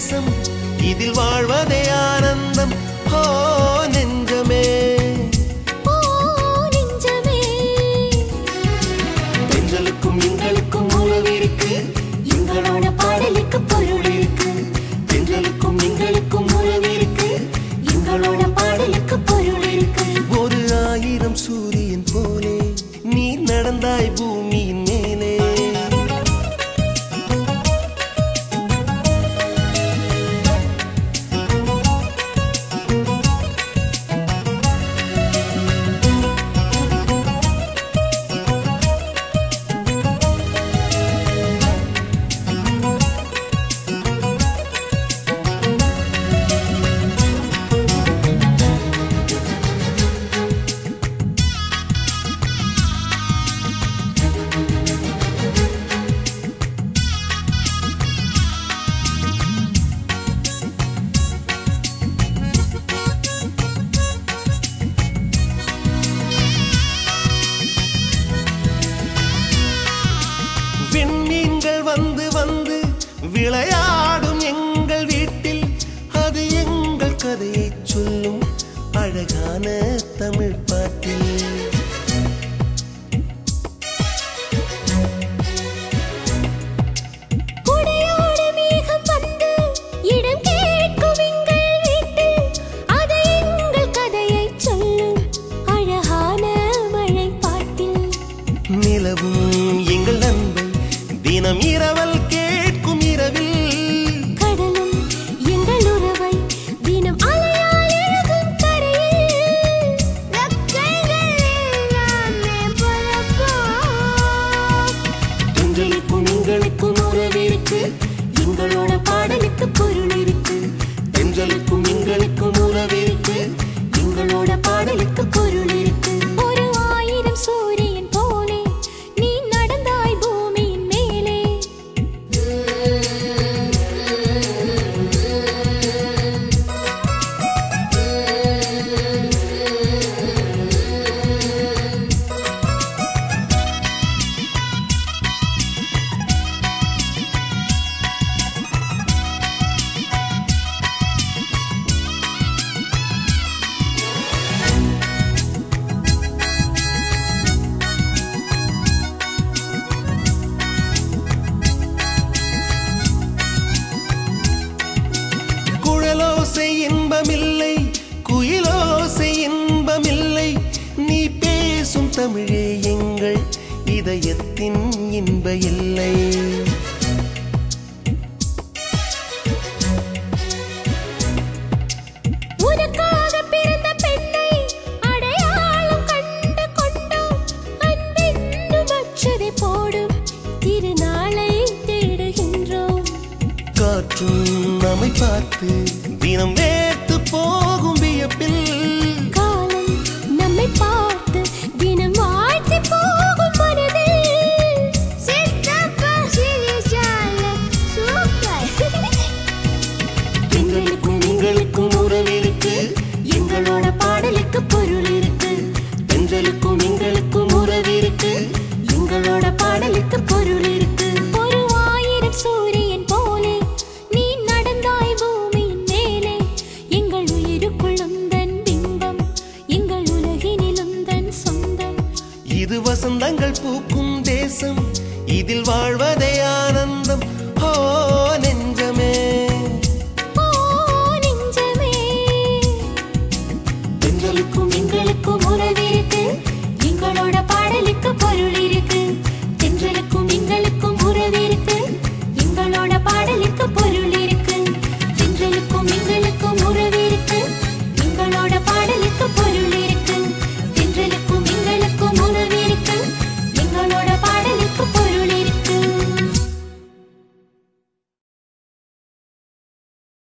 தேசம் இதில் வாழ்வதே ஆனந்தம் ஹோ நெஞ்சமே ஓ நெஞ்சமே பெண்களுக்கும் எங்களுக்கும் உறவு இருக்கு எங்களோட பாடலுக்கு பொருள் இருக்கு பெண்களுக்கும் எங்களுக்கும் உறவு இருக்கு எங்களோட பாடலுக்கு பொருள் இருக்கு ஒரு ஆயிரம் சூரியன் போலே நீ நடந்தாய் பூமியின் மேலே விண்மீன்கள் வந்து வந்து விளையாடும் எங்கள் வீட்டில் அது எங்கள் கதையை சொல்லும் அழகான தமிழ் பாட்டில் குடையோடு மேகம் வந்து இடம் கேட்கும் எங்கள் வீட்டில் அது எங்கள் கதையைச் சொல்லும் அழகான மழை பாட்டில் நிலவும் எங்கள் அன்பை தினம் இரவல் கேட்கும் இரவில் கடலும் எங்கள் உறவை தினம் அலையால் எழுதும் கரையில் ரெக்கைகள் எல்லாமே பறப்போம். எங்களுக்கும் எங்களுக்கும் உறவு இருக்கு எங்களோட பாடலுக்கு பொருள் இருக்கு எங்களுக்கும் எங்களுக்கும் உறவு இருக்கு எங்களோட பாடலுக்கு பொருள் இருக்கு ஒரு ஆயிரம் சூரியன் போலே நீ நடந்தாய் பூமியின் மேலே குழலோசை இன்பமில்லை குயிலோசை இன்பமில்லை நீ பேசும் தமிழே எங்கள் இதயத்தின் இன்ப இல்லை உனக்காக பிறந்த பெண்ணை அடையாளம் கண்டு கொண்டோம் அன்பென்னும் அச்சதை போடும் திருநாளை தேடுகின்றோம் காற்றும் நம்மை பார்த்து தினம் வேத்து போகும் வியப்பில் காலம் நம்மை பார்த்து தினம் வாழ்த்தி போகும் மனதில் சித்தப்பா சிரிச்சால சூப்பர் எங்களுக்கும் எங்களுக்கும் உறவு இருக்கு எங்களோட பாடலுக்கு பொருள் இருக்கு எங்களுக்கும் எங்களுக்கும் உறவு இருக்கு எங்களோட பாடலுக்கு பொருள் இருக்கு ஒரு ஆயிரம் சூரியன் போலே நீ நடந்தாய் பூமியின் மேலே எங்கள் உயிருக்குள் உந்தன் பிம்பம் எங்கள் உலகினில் உந்தன் சொந்தம் இது வசந்தங்கள் பூக்கும் தேசம் இதில் வாழ்வதே ஆனந்தம்